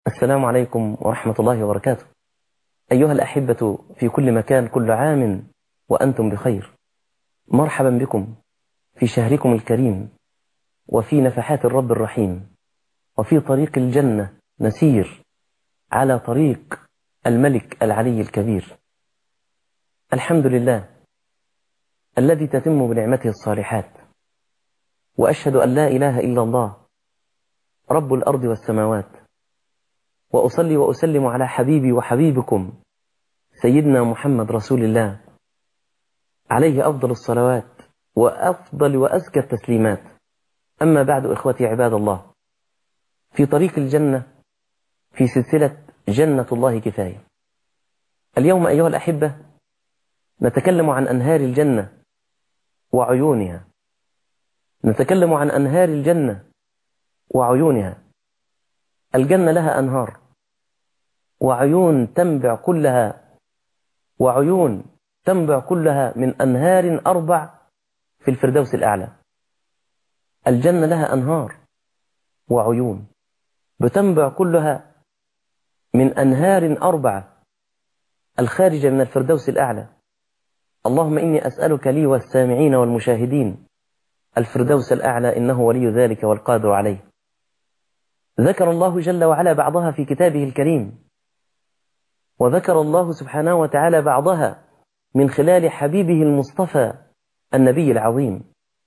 السلام عليكم ورحمة الله وبركاته أيها الأحبة في كل مكان كل عام وأنتم بخير مرحبا بكم في شهركم الكريم وفي نفحات الرب الرحيم وفي طريق الجنة نسير على طريق الملك العلي الكبير الحمد لله الذي تتم بنعمته الصالحات وأشهد أن لا إله إلا الله رب الأرض والسماوات وأصلي وأسلم على حبيبي وحبيبكم سيدنا محمد رسول الله عليه أفضل الصلوات وأفضل وأزكى التسليمات أما بعد إخوتي عباد الله في طريق الجنة في سلسلة جنة الله كفاية اليوم أيها الأحبة نتكلم عن أنهار الجنة وعيونها نتكلم عن أنهار الجنة وعيونها الجنة لها أنهار وعيون تنبع كلها وعيون تنبع كلها من أنهار أربع في الفردوس الأعلى الجنة لها أنهار وعيون بتنبع كلها من أنهار أربعة الخارجة من الفردوس الأعلى اللهم إني أسألك لي والسامعين والمشاهدين الفردوس الأعلى إنه ولي ذلك والقادر عليه ذكر الله جل وعلا بعضها في كتابه الكريم وذكر الله سبحانه وتعالى بعضها من خلال حبيبه المصطفى النبي العظيم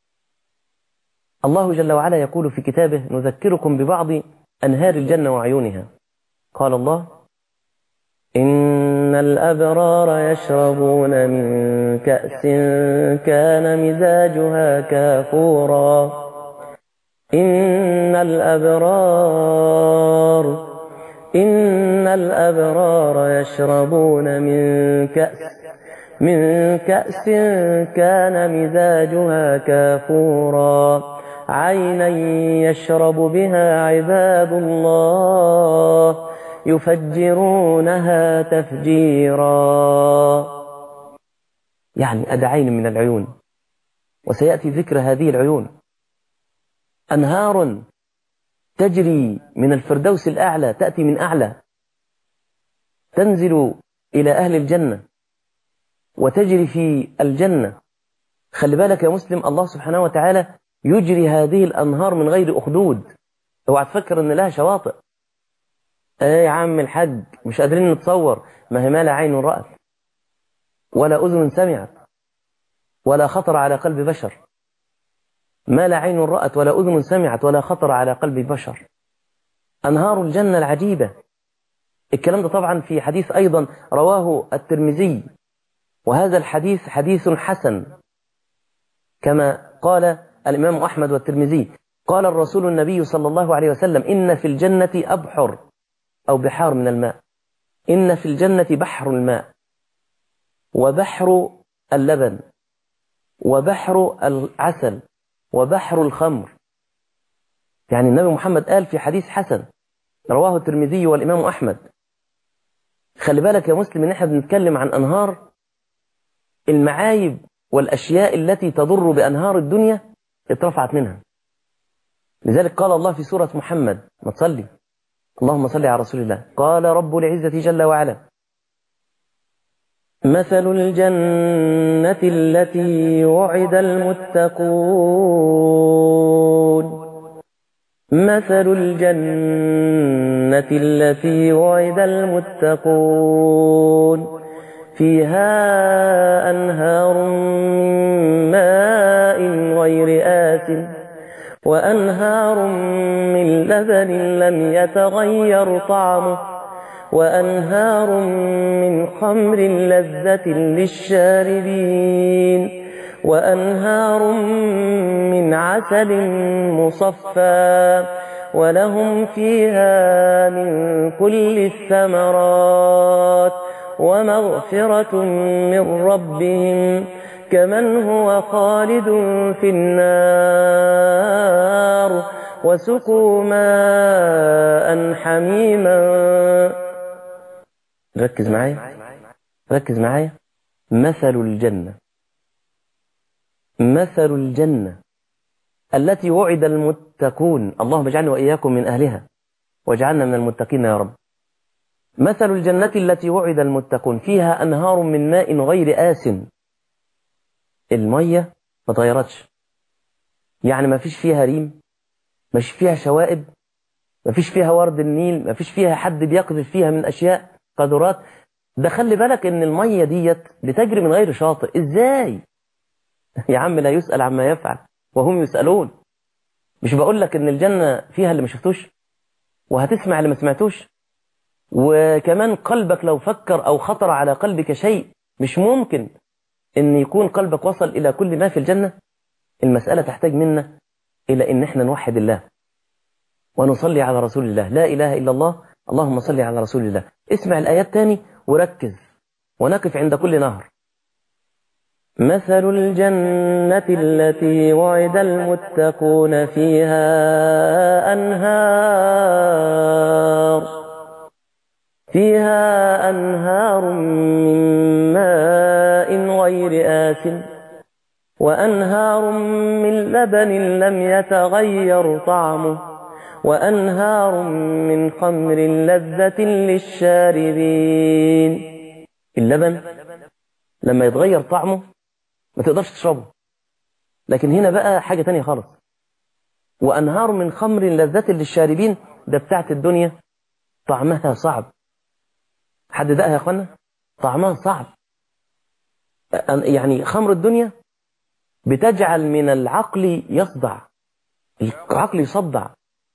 الله جل وعلا يقول في كتابه نذكركم ببعض أنهار الجنة وعيونها قال الله إن الأبرار يشربون من كأس كان مزاجها كافورا إن الأبرار إن الأبرار يشربون من كأس من كأس كان مزاجها كافورا عينا يشرب بها عباد الله يفجرونها تفجيرا يعني أدعين من العيون وسيأتي ذكر هذه العيون أنهار تجري من الفردوس الأعلى تأتي من أعلى تنزل إلى أهل الجنة وتجري في الجنة خلي بالك يا مسلم الله سبحانه وتعالى يجري هذه الأنهار من غير أخدود اوعى تفكر ان لها شواطئ ايه يا عم الحج مش قادرين نتصور ما هي ما لا عين رأت ولا أذن سمعت ولا خطر على قلب بشر ما لا عين رأت ولا أذن سمعت ولا خطر على قلب بشر أنهار الجنة العجيبة الكلام ده طبعا في حديث أيضا رواه الترمذي وهذا الحديث حديث حسن كما قال الإمام أحمد والترمذي قال الرسول النبي صلى الله عليه وسلم إن في الجنة أبحر أو بحار من الماء إن في الجنة بحر الماء وبحر اللبن وبحر العسل وبحر الخمر يعني النبي محمد قال في حديث حسن رواه الترمذي والإمام أحمد خلي بالك يا مسلم ان احنا بنتكلم عن أنهار المعايب والأشياء التي تضر بأنهار الدنيا اترفعت منها لذلك قال الله في سورة محمد ما تصلي اللهم صل على رسول الله قال رب العزة جل وعلا مثل الجنة التي وعد المتقون مثل الجنة التي وعد المتقون فيها أنهار من ماء غير آسن وأنهار من لبن لم يتغير طعمه وأنهار من خمر لذة للشاربين وأنهار من عسل مصفى ولهم فيها من كل الثمرات ومغفرة من ربهم كمن هو خالد في النار وسقوا ماء حميما ركز معايا ركز معايا مثل الجنة مثل الجنة التي وعد المتقون اللهم اجعلنا وإياكم من أهلها واجعلنا من المتقين يا رب مثل الجنة التي وعد المتقون فيها أنهار من ماء غير آس المية ما تغيرتش يعني ما فيش فيها ريم ما فيش فيها شوائب ما فيش فيها ورد النيل ما فيش فيها حد بيقذف فيها من أشياء قدرات ده خلي بالك ان المية ديت بتجري من غير شاطئ ازاي يا عم لا يسأل عما يفعل وهم يسألون مش بقول لك ان الجنة فيها اللي ما شفتوش وهتسمع اللي ما سمعتوش وكمان قلبك لو فكر او خطر على قلبك شيء مش ممكن ان يكون قلبك وصل الى كل ما في الجنة المسألة تحتاج منا الى ان احنا نوحد الله ونصلي على رسول الله لا اله الا الله اللهم صل على رسول الله اسمع الايات تاني وركز ونقف عند كل نهر مثل الجنة التي وعد المتقون فيها أنهار فيها أنهار من ماء غير آس وأنهار من لبن لم يتغير طعمه وأنهار من خمر لذة للشاربين اللبن لما يتغير طعمه ما تقدرش تشربه لكن هنا بقى حاجة تانية خالص وأنهار من خمر لذة للشاربين ده بتاعت الدنيا طعمها صعب حد دقها يا أخوانا طعمها صعب يعني خمر الدنيا بتجعل من العقل يصدع العقل يصدع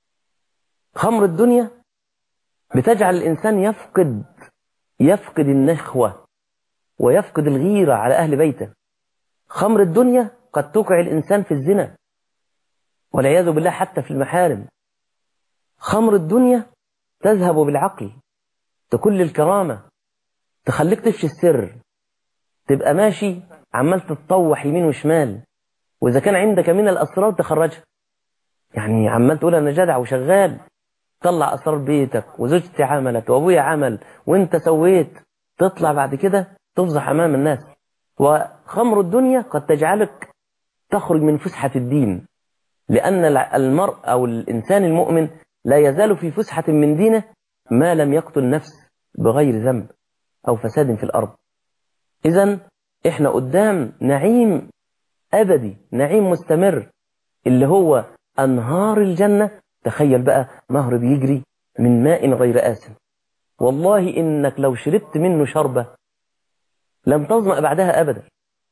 خمر الدنيا بتجعل الإنسان يفقد يفقد النخوة ويفقد الغيرة على أهل بيته خمر الدنيا قد توقع الإنسان في الزنا والعياذ بالله حتى في المحارم خمر الدنيا تذهب بالعقل تكل الكرامة تخليك تفشي السر تبقى ماشي عمال تتطوح يمين وشمال وإذا كان عندك من الأسرار تخرجها يعني عمال تقول أنا جدع وشغال طلع أسرار بيتك وزوجتي عملت وأبويا عمل وأنت سويت تطلع بعد كده تفضح أمام الناس وخمر الدنيا قد تجعلك تخرج من فسحة الدين لأن المرء أو الإنسان المؤمن لا يزال في فسحة من دينه ما لم يقتل نفس بغير ذنب أو فساد في الأرض إذا إحنا قدام نعيم أبدي نعيم مستمر اللي هو أنهار الجنة تخيل بقى نهر بيجري من ماء غير آسن والله إنك لو شربت منه شربة لم تظمأ بعدها أبدا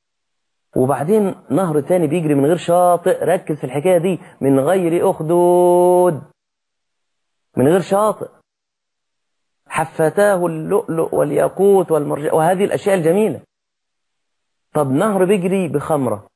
وبعدين نهر تاني بيجري من غير شاطئ ركز في الحكاية دي من غير أخدود من غير شاطئ حفتاه اللؤلؤ والياقوت والمرجان وهذه الأشياء الجميلة طب نهر بيجري بخمرة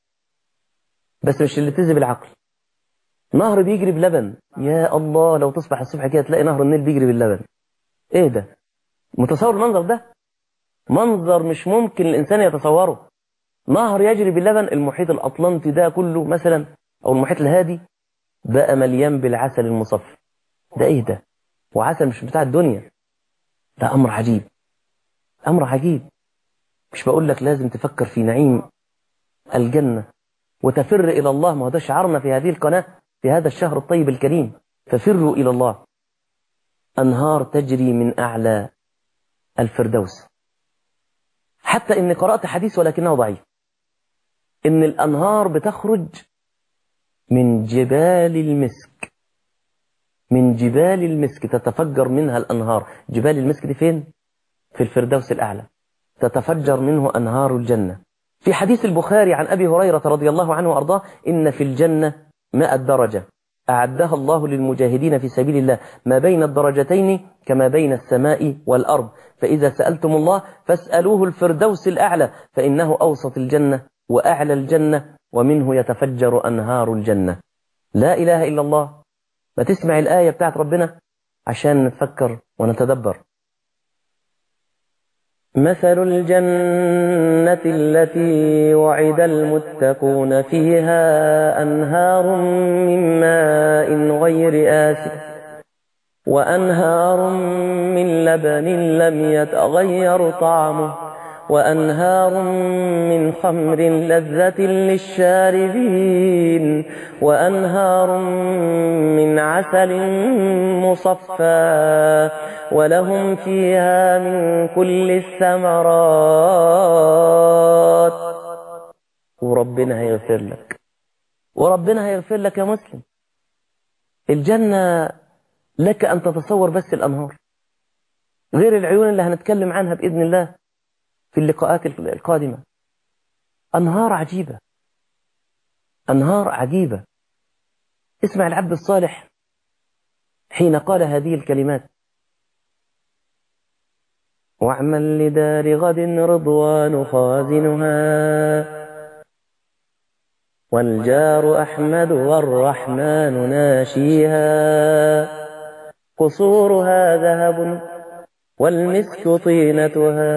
بس مش اللي تذهب العقل نهر بيجري بلبن يا الله لو تصبح الصبح كده تلاقي نهر النيل بيجري باللبن ايه ده متصور المنظر ده منظر مش ممكن الانسان يتصوره نهر يجري باللبن المحيط الاطلنطي ده كله مثلا او المحيط الهادي بقى مليان بالعسل المصفى ده ايه ده وعسل مش بتاع الدنيا ده امر عجيب امر عجيب مش بقول لك لازم تفكر في نعيم الجنة وتفر إلى الله ما هو ده شعارنا في هذه القناة في هذا الشهر الطيب الكريم ففروا إلى الله أنهار تجري من أعلى الفردوس حتى إني قرأت حديث ولكنه ضعيف إن الأنهار بتخرج من جبال المسك من جبال المسك تتفجر منها الأنهار جبال المسك دي فين؟ في الفردوس الأعلى تتفجر منه أنهار الجنة في حديث البخاري عن أبي هريرة رضي الله عنه وأرضاه إن في الجنة مائة درجة أعدها الله للمجاهدين في سبيل الله ما بين الدرجتين كما بين السماء والأرض فإذا سألتم الله فاسألوه الفردوس الأعلى فإنه أوسط الجنة وأعلى الجنة ومنه يتفجر أنهار الجنة لا إله إلا الله ما تسمع الآية بتاعت ربنا عشان نتفكر ونتدبر مثل الجنة التي وعد المتقون فيها أنهار من ماء غير آسف وأنهار من لبن لم يتغير طعمه وأنهار من خمر لذة للشاربين وأنهار من عسل مصفى ولهم فيها من كل الثمرات وربنا هيغفر لك وربنا هيغفر لك يا مسلم الجنة لك أن تتصور بس الأنهار غير العيون اللي هنتكلم عنها بإذن الله في اللقاءات القادمة أنهار عجيبة أنهار عجيبة اسمع العبد الصالح حين قال هذه الكلمات واعمل لدار غد رضوان خازنها والجار أحمد والرحمن ناشيها قصورها ذهب والمسك طينتها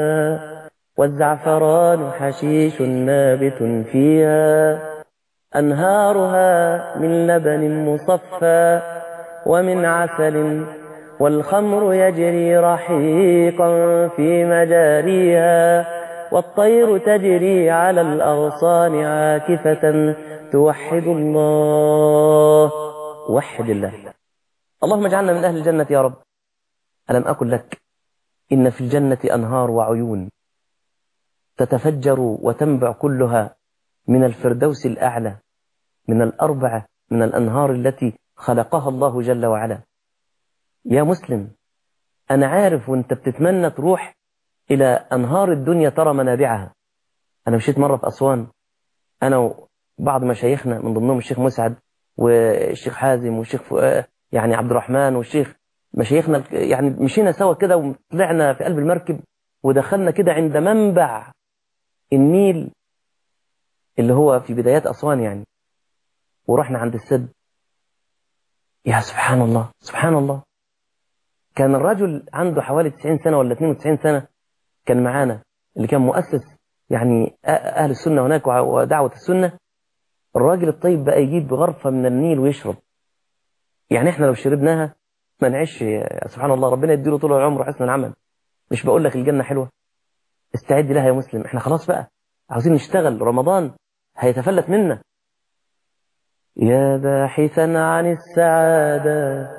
والزعفران حشيش نابت فيها أنهارها من لبن مصفى ومن عسل والخمر يجري رحيقا في مجاريها والطير تجري على الأغصان عاكفة توحد الله وحد الله اللهم اجعلنا من أهل الجنة يا رب ألم أقل لك إن في الجنة أنهار وعيون تتفجر وتنبع كلها من الفردوس الأعلى من الأربعة من الأنهار التي خلقها الله جل وعلا يا مسلم أنا عارف وأنت بتتمنى تروح إلى أنهار الدنيا ترى منابعها أنا مشيت مرة في أسوان أنا وبعض مشايخنا من ضمنهم الشيخ مسعد والشيخ حازم والشيخ يعني عبد الرحمن والشيخ مشايخنا يعني مشينا سوا كده وطلعنا في قلب المركب ودخلنا كده عند منبع النيل اللي هو في بدايات أسوان يعني ورحنا عند السد يا سبحان الله سبحان الله كان الرجل عنده حوالي 90 سنة ولا 92 سنة كان معانا اللي كان مؤسس يعني أهل السنة هناك ودعوة السنة الراجل الطيب بقى يجيب غرفة من النيل ويشرب يعني احنا لو شربناها ما نعيش سبحان الله ربنا يديله طول العمر وحسن العمل مش بقول لك الجنة حلوة استعد لها يا مسلم احنا خلاص بقى عاوزين نشتغل رمضان هيتفلت منا يا باحثا عن السعادة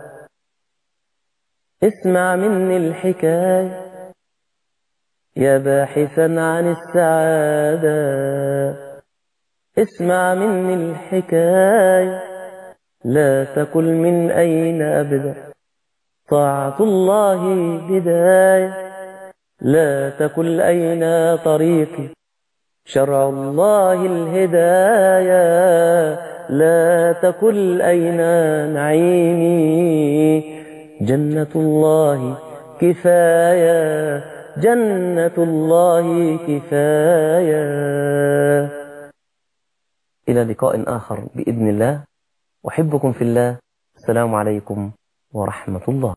اسمع مني الحكاية يا باحثا عن السعادة اسمع مني الحكاية لا تقل من أين أبدأ طاعة الله بداية لا تقل أين طريقي شرع الله الهداية لا تقل أين نعيمي جنة الله كفاية جنة الله كفاية إلى لقاء آخر بإذن الله أحبكم في الله السلام عليكم ورحمة الله